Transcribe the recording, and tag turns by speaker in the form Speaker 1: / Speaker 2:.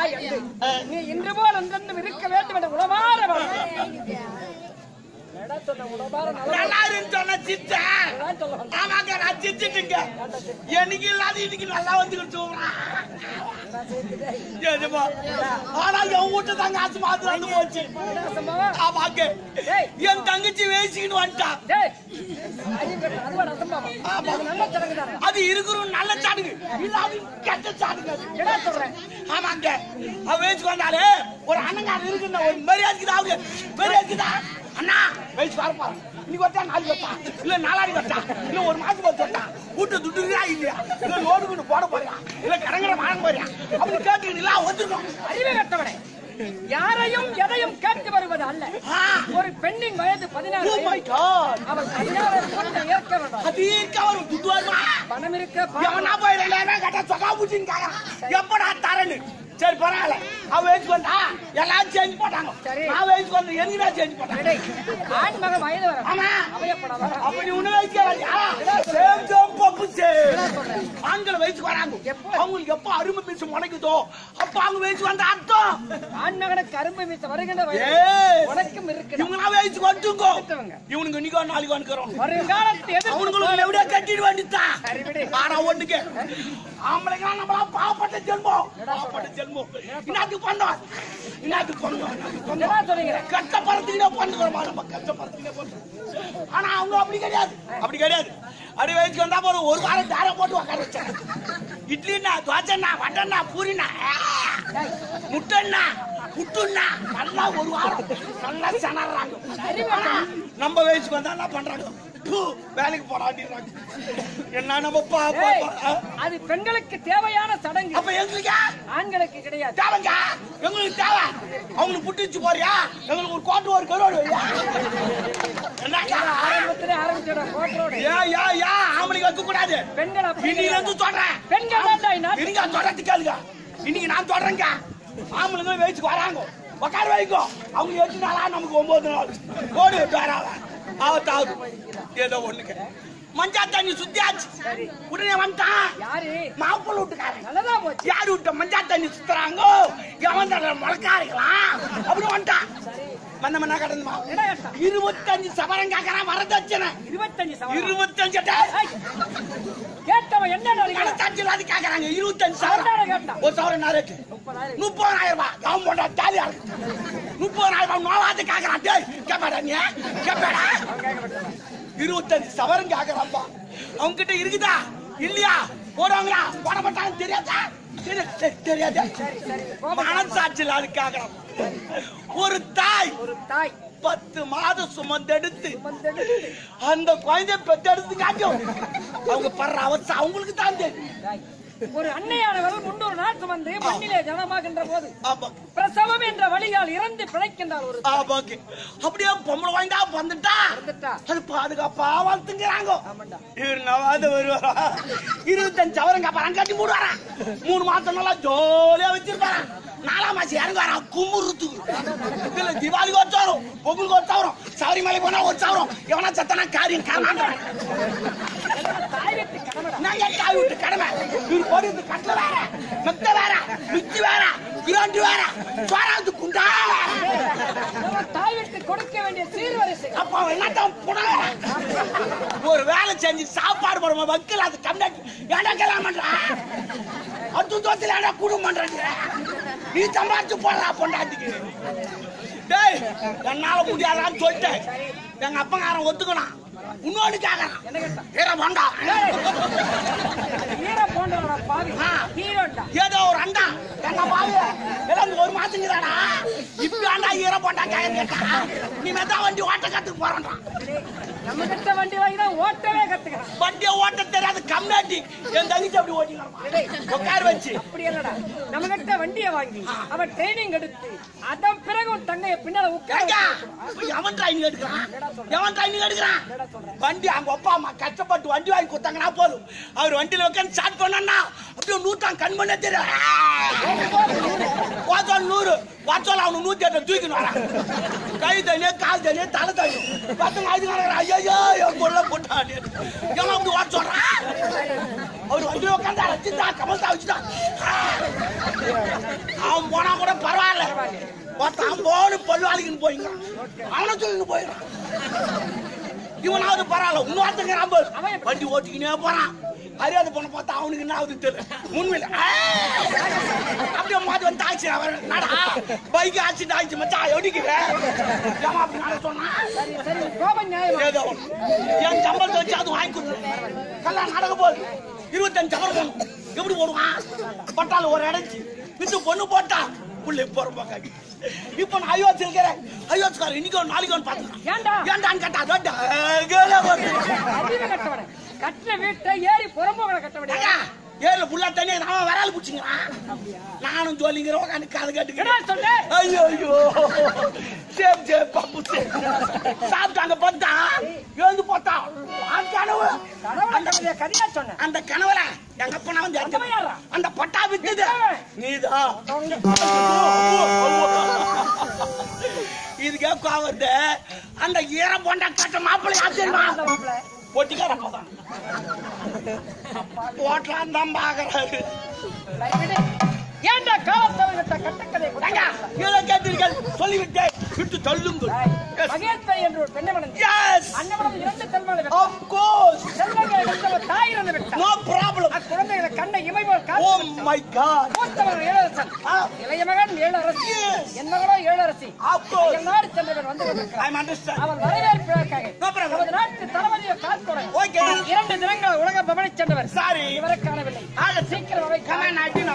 Speaker 1: தாய் அன்பு நீ இன்று போல் என்றென்றும் இருக்க வேண்டும் என உளமாற எடா சொன்ன உளமாற நல்லா
Speaker 2: நல்லா இருந்து சொன்ன சித்தன்
Speaker 1: சொல்ல வந்தேன்.
Speaker 2: ஆமாங்க நான் சிரிச்சிட்டுங்க எனக்கு இல்லாத இன்னைக்கு நல்லா வந்துக்கிட்டு சொல்றான் ஏஜமா ஆனா என் வீட்டு தாங்க ஆசு மாத்திரம் வந்து போச்சு
Speaker 1: என்ன சம்பவம்?
Speaker 2: ஆமாங்க
Speaker 1: டேய்.
Speaker 2: என் தங்கச்சி வேசிக்கிட்டு வந்துட்டான்
Speaker 1: டேய், அறிவு கெட்ட அதுவா நசம்பாவா? இது நல்ல சடங்குதானே?
Speaker 2: அது இருக்கிறோம் நல்ல சாடுங்க இல்லாத கெட்ட சாடுங்க அது.
Speaker 1: என்னடா சொல்றேன்?
Speaker 2: ஆமாங்க அவ வேச்சுக்கு வந்தாலே ஒரு அண்ணங்காரன் இருக்குன்னா ஒரு மரியாதைக்கு அவரு மரியாதைக்குதா அண்ணா வயசு பாருப்பா இன்னைக்கு வட்டா நாளைக்கு வட்டா இல்ல நாளாடி வட்டா இல்ல ஒரு மாசம் வச்சு வட்டா வீட்டு துட்டுறியா இல்லையா இல்ல லோடு கொண்டு போட போறியா இல்ல கடங்கட வாங்க போறியா அப்படி கேட்டுக்கிட்டீங்களா வந்துருக்கோம்
Speaker 1: அறிவு கெட்டவனே. யாரையும் எதையும் கேட்டு வருவது அல்ல ஒரு பெண்ணின் வயது பதினாறு
Speaker 2: ஓ மை
Speaker 1: வயது.
Speaker 2: காட்
Speaker 1: அவள் பதினாறு கொண்டு ஏற்க வேண்டும்
Speaker 2: அது இருக்க அவரு துட்டு வருமா
Speaker 1: பணம் இருக்க பணம்
Speaker 2: எவனா போய் ரெண்டாயிரம் கட்ட சொக்கா பூச்சின்னு கேக்குறான் எப்படா தரேன்னு சரி பரவாயில்ல அவ வயசுக்கு வந்தா எல்லாம் சேஞ்ச் போட்டாங்க
Speaker 1: சரி.
Speaker 2: நான் வயசுக்கு வந்து எனக்கு தான் சேஞ்ச் போட்டாங்க
Speaker 1: டேய், ஆண் மகன் வயது வர
Speaker 2: ஆமா
Speaker 1: அவயப்படாத
Speaker 2: அப்ப நீ உன்ன வயசுக்கு வரியா சேம் சேம் பப்பு சேம் ஆண்கள் வயசுக்கு வராங்க
Speaker 1: எப்போ?
Speaker 2: அவங்களுக்கு எப்ப அருமை மீசு முளைக்குதோ அப்ப அவங்க வயசுக்கு வந்த அர்த்தம்
Speaker 1: ஆண் மகனுக்கு அரும்பு மீச வருகின்ற வயது
Speaker 2: ஏய்
Speaker 1: உனக்கும் இருக்கிற
Speaker 2: இவங்களா வயசுக்கு வந்துங்க
Speaker 1: அடுத்தவங்க.
Speaker 2: இவனுக்கு இன்னைக்கு நாளைக்கு வந்துக்கிறோம்
Speaker 1: வருங்காலத்து எதிர்ப்பு
Speaker 2: அவனுங்களுக்கு எப்படியா கட்டிட்டு வேண்டித்தான்
Speaker 1: அறிவிடு.
Speaker 2: ஆனா ஒண்ணுக்கு ஆம்பளைங்க நம்மளா பாவப்பட்ட ஜென்மம் பாவப்பட்ட ஜென்மம் இன்னத்துக்கு பண்ணோம் இன்னத்துக்கு பண்ணோம் இன்னத்துக்கு பண்ணோம்
Speaker 1: என்னடா சொல்றீங்க
Speaker 2: கஷ்டப்படுறதுக்கிட்டே பண்ணுறோமா நம்ம கஷ்டப்படுறதுக்கிட்டே பண்ணுறோம் ஆனா அவங்க அப்படி கிடையாது அப்படி கிடையாது அப்படி வயசுக்கு வந்தா போதும் ஒரு வாரம் தாரை போட்டு உட்கார வச்சாங்க இட்லின்னா தோசைன்னா வடன்னா பூரினா முட்டைன்னா புட்டுன்னா நல்லா ஒரு வாரம் நல்லா சனறாங்க ஆனா, நம்ம வயசுக்கு வந்தா என்ன பண்றாங்க பூ, வேலைக்கு போறாங்க என்ன நம்ம பா பா-
Speaker 1: ஏய்,
Speaker 2: பா- ஆ?
Speaker 1: அது பெண்களுக்கு தேவையான சடங்கு
Speaker 2: அப்ப எங்களுக்கு
Speaker 1: ஆண்களுக்கு கிடையாது
Speaker 2: தேவைங்க எங்களுக்கு தேவை அவங்களுக்கு புட்டிச்சு போறியா எங்களுக்கு ஒரு கோட்டு ஒரு கரோடு வையா என்னக்கா
Speaker 1: ஆரம்பத்திலே ஆரம்பிச்சோட கோட்டரோடு
Speaker 2: ஏ ஏ ஏ ஆம்பளைக்கு வைக்க கூடாது
Speaker 1: பெண்கள் அப்படி
Speaker 2: இன்னைக்கு இருந்து சொல்றேன்
Speaker 1: பெண்கள் வேண்டாம் இந்நாட்டு-
Speaker 2: இருங்க சொல்றதுக்கு கேளுங்க இன்னைக்கு நான் சொல்றேங்க ஆம்பளைங்க வயசுக்கு வராங்க உட்கார வைக்கோ அவங்க எட்டு நாளா நமக்கு ஒன்பது நாள் கோடி பேராவ ஆவத்தாவது ஏதோ ஒண்ணுக்கு மஞ்சா தண்ணி சுத்தியாச்சு உடனே வந்துட்டான்
Speaker 1: யாரு
Speaker 2: மாப்பிள்ள வீட்டுக்காரன்
Speaker 1: நல்லதா போச்சு
Speaker 2: யாரு விட்ட மஞ்சா தண்ணி சுத்துறாங்க எவன் தர முழக்காரிக்கலாம் அப்படி வந்துட்டான் வந்த மண்ணா கடந்துமா
Speaker 1: என்ன கஷ்டம்
Speaker 2: இருபத்தஞ்சு சவரம் கேட்கறான் வரதட்சணை
Speaker 1: இருபத்தஞ்சு சவரம்
Speaker 2: இருபத்தஞ்சு
Speaker 1: ஏய், கேட்டவன் என்ன நினைக்கிறான்?
Speaker 2: கணத்தாச்சு இல்லாத கேட்கறாங்க இருபத்தஞ்சு சவரம்
Speaker 1: அவன்தானே கேட்டான்
Speaker 2: ஒரு சவரம் என்ன ரேட்டு
Speaker 1: முப்பதாயிரம்
Speaker 2: முப்பதாயிரம் ரூபாய் அவன் போட்டா ஜாலியா இருக்கு முப்பதாயிரம் ரூபாய் நோவாத்து கேட்கறான் டேய் கேப்பாடா நீ கேப்பாடா இருபத்தஞ்சு சவரம் கேட்கறான்ப்பா அவங்க கிட்ட இருக்குதா இல்லையா போடுவாங்களா போட மாட்டாங்க தெரியாதா தெரி- தெரி- தெரியாதா
Speaker 1: சரி சரி கோபம்
Speaker 2: மனசாட்சி இல்லாத கேட்கறான் ஒரு தாய்
Speaker 1: ஒரு தாய்
Speaker 2: பத்து மாதம் சுமந்தெடுத்து
Speaker 1: சுமந்தெடுத்து
Speaker 2: அந்த குழந்தைய பெத்தெடுத்து காட்டும் அவங்க படுற அவஸ்தை அவங்களுக்கு தான் தெரியும்
Speaker 1: தாய். ஒரு அன்னையானவர் முன்னூறு நாள் சுமந்து மண்ணிலே ஜனமாகின்ற போது
Speaker 2: ஆமா
Speaker 1: பிரசவம் என்ற வழியால் இறந்து பிழைக்கின்றார் ஒரு
Speaker 2: ஆமாக்கு அப்படியே பொம்பளை வாய்ந்தா வந்துட்டா
Speaker 1: வந்துட்டா
Speaker 2: அது பாதுகாப்பா வந்துங்கிறாங்க
Speaker 1: ஆமாண்டா
Speaker 2: இவர் நவாது வருவாரா இருபத்தஞ்சு அவருங்க அப்புறம் கட்டி மூடுவாரா மூணு மாசம் நல்லா ஜோலியா வச்சிருப்பாரா நாலாம் மாசம் இறங்க வரா கும்புறதுக்கு இதுல தீபாவளிக்கு ஒரு சவரம் பொங்கலுக்கு ஒரு சவரம் சபரிமலை போனா ஒரு சவரம் எவனா சத்தனா காரியம் காரணம்
Speaker 1: தாய் வெட்டி கடமைடா
Speaker 2: நாங்க காய் விட்டு கடமை இவர் போடுறது கட்டில வேற மெத்த வேற மிச்சி வேற கிராண்டு வேற சோறாந்து குண்டா
Speaker 1: நம்ம தாய் வெட்டி கொடுக்க வேண்டிய சீர்வரிசை
Speaker 2: அப்ப அவன் என்னத்தான் புடா ஒரு வேலை செஞ்சு சாப்பாடு போடுமா வக்கீல் அது கம்டாட்டி ஏன்டா கல்யாணம் பண்ற அடுத்த தோத்துல ஏன்டா குடும்பம் பண்றீங்க நீ சம்பாதிச்சு போடுறா பொண்டாட்டிக்கு டேய் என்னால முடியாதான்னு சொல்லிட்டேன் எங்க அப்பங்காரன் ஒத்துக்கணும் இன்னொன்னு கேக்குறான்
Speaker 1: என்ன கேட்டான்
Speaker 2: ஏற வேண்டா
Speaker 1: ஈர போன்றவன பாவி
Speaker 2: ஆ.
Speaker 1: ஹீரோண்டா
Speaker 2: ஏதோ ஒரு அண்டா எங்க பாவி எல்லாம் இந்த ஒரு மாசங்கிறாடா இப்ப ஆண்டா ஈர போட்டா கேட்டா நீ மெத்தா வண்டி ஓட்ட கத்துக்கு போறான்டா
Speaker 1: நம்ம கிட்ட வண்டி வாங்கி தான் ஓட்டவே கத்துக்கிறான்
Speaker 2: வண்டியை ஓட்ட தெரியாத கம்னாட்டி என் தங்கச்சி அப்படி ஓட்டிக்கலாம் உட்கார வச்சு
Speaker 1: அப்படி இல்லடா நம்ம கிட்ட வண்டியை வாங்கி அவன் ட்ரைனிங் எடுத்து அதன் பிறகு உன் தங்கைய பின்னால உட்கார
Speaker 2: ஏங்க,
Speaker 1: வச்சு
Speaker 2: இப்ப எவன் ட்ரைனிங் எடுக்கிறான் எவன் ட்ரைனிங் எடுக்கிறான் வண்டி அவங்க அப்பா அம்மா கஷ்டப்பட்டு வண்டி வாங்கி கொடுத்தாங்கன்னா போதும் அவர் வண்டியில உட்காந்து ஸ்டார்ட் பண்ணா அப்படியே நூத்தாம் கண் பண்ண தெரியும் ஓ வாட்சால் நூறு வாட்சால் அவனு நூத்தி எட்டு தூக்கின்னு வரான் கை தனியே கால் தனியே தலை தனியும் பத்து நாளைக்கு நடக்கிறான் ஐயோ என் கொள்ள போட்டான் ஏமா அப்படி வாட்ச் சொல்றான் அவர் வந்து உட்காந்து அழைச்சிட்டா கமல் தான் வச்சுட்டான் அவன் போனா கூட பரவாயில்ல ஒருத்தன் போன பல்வாளிக்குன்னு போயிங்க அவனை சொல்லிட்டு போயிடுறான் இவனாவது பரவாயில்ல இன்னொருத்தங்க நம்ம வண்டி ஓட்டிக்கினே போறான் அறியாத பொண்ணை பார்த்தா அவனுக்கு என்ன ஆகுது தெரியல உண்மையில ஆ! அப்படியே மாத்தி வந்து ஆச்சு அவன் நடா பைக் ஆக்சிடென்ட் ஆயிடுச்சு மச்சான் எடிக்கிற ஏமா அப்படி நட சொன்னா
Speaker 1: சரி சரி கோபம் நியாயமா
Speaker 2: ஏதோ ஒண்ணு. என் சம்பளத்தை வச்சு அது வாங்கி கொடுத்து கல்யாணம் நடக்க போகுது இருபத்தஞ்சு சம்பளம் போகணும் எப்படி போடுவான் பட்டால ஒரு இடைச்சி வித்து பொண்ணு போட்டா புள்ளை போறப்பா காட்டி இப்போ நான் ஐயோச்சு இருக்கிறேன் ஐயோச்சுக்காரன் இன்னைக்கு ஒரு நாளைக்கு ஒன்று பார்த்துக்கலாம்
Speaker 1: ஏன்டா
Speaker 2: ஏன்டான்னு கேட்டா அதோட கேள வருது
Speaker 1: அறிவு கட்டவன கட்டின வீட்டை ஏறி புறம்போகளை கட்டவன
Speaker 2: ஐயா, ஏறுல புள்ளா தண்ணி அவன் விரால் பிடிச்சிங்கிறான் நானும் ஜோலிங்கிற உட்காந்து காது
Speaker 1: என்ன
Speaker 2: கேட்டுக்கிறேன்
Speaker 1: சொல்ற
Speaker 2: ஐயோ ஐயோ சேம் சேம் பப்பு சேம் சாப்பிட்டாங்க பார்த்தா எழுந்து பார்த்தா ஆண் கனவு
Speaker 1: கடவுளை கதையா கதையா சொன்ன
Speaker 2: அந்த கனவுல எங்க அப்பனா வந்து
Speaker 1: அந்த
Speaker 2: அடிச்சான்.
Speaker 1: யாரா?
Speaker 2: அந்த பட்டா வித்தது நீதான் இதுக்கே கோவத்து அந்த ஈர போண்டா கட்ட மாப்பிள்ளை ஆச்சரியமா
Speaker 1: அந்த மாப்பிள்ளை.
Speaker 2: பொட்டிக்கார தான் ஓட்டலாம் தான் பாக்குறாரு
Speaker 1: சரி, விடு. ஏன்டா காலத்தவர்கிட்ட கட்டக்கதை
Speaker 2: ஏங்க, ஏதோ கேட்டீர்கள் சொல்லிவிட்டேன் விட்டு தள்ளுங்கள்
Speaker 1: மகேஸ்வரி என்று ஒரு பெண்ணை மணந்து
Speaker 2: எஸ்
Speaker 1: அன்னவனம் இரண்டு செல்வங்களை
Speaker 2: ஆஃப் கோர்ஸ்
Speaker 1: செல்வங்களை வென்றவர் தாய் இறந்து விட்டார்
Speaker 2: நோ ப்ராப்ளம்
Speaker 1: அக்குழந்தைகளை கண்ணை இமைபோல்
Speaker 2: ஓ
Speaker 1: காத்து
Speaker 2: மை காட்
Speaker 1: மூத்தவன் ஏழரசன் இளைய மகன் ஏழரசி
Speaker 2: Yes.
Speaker 1: என் மகளோ ஏழரசி
Speaker 2: ஆஃப் கோர்ஸ்
Speaker 1: எங்கள் நாடு சென்றவர் வந்து கொண்டிருக்கிறார்
Speaker 2: ஐ அண்டர்ஸ்டாண்ட்
Speaker 1: அவன் வரவேற்பதற்காக
Speaker 2: No problem.
Speaker 1: நமது நாட்டு தளபதியை காத்துடன்
Speaker 2: Okay.
Speaker 1: இரண்டு தினங்கள் உலக பவனி சென்றவர்
Speaker 2: சாரி
Speaker 1: இவரை காணவில்லை
Speaker 2: ஆக
Speaker 1: சீக்கிரம் அவை
Speaker 2: கமான் ஐ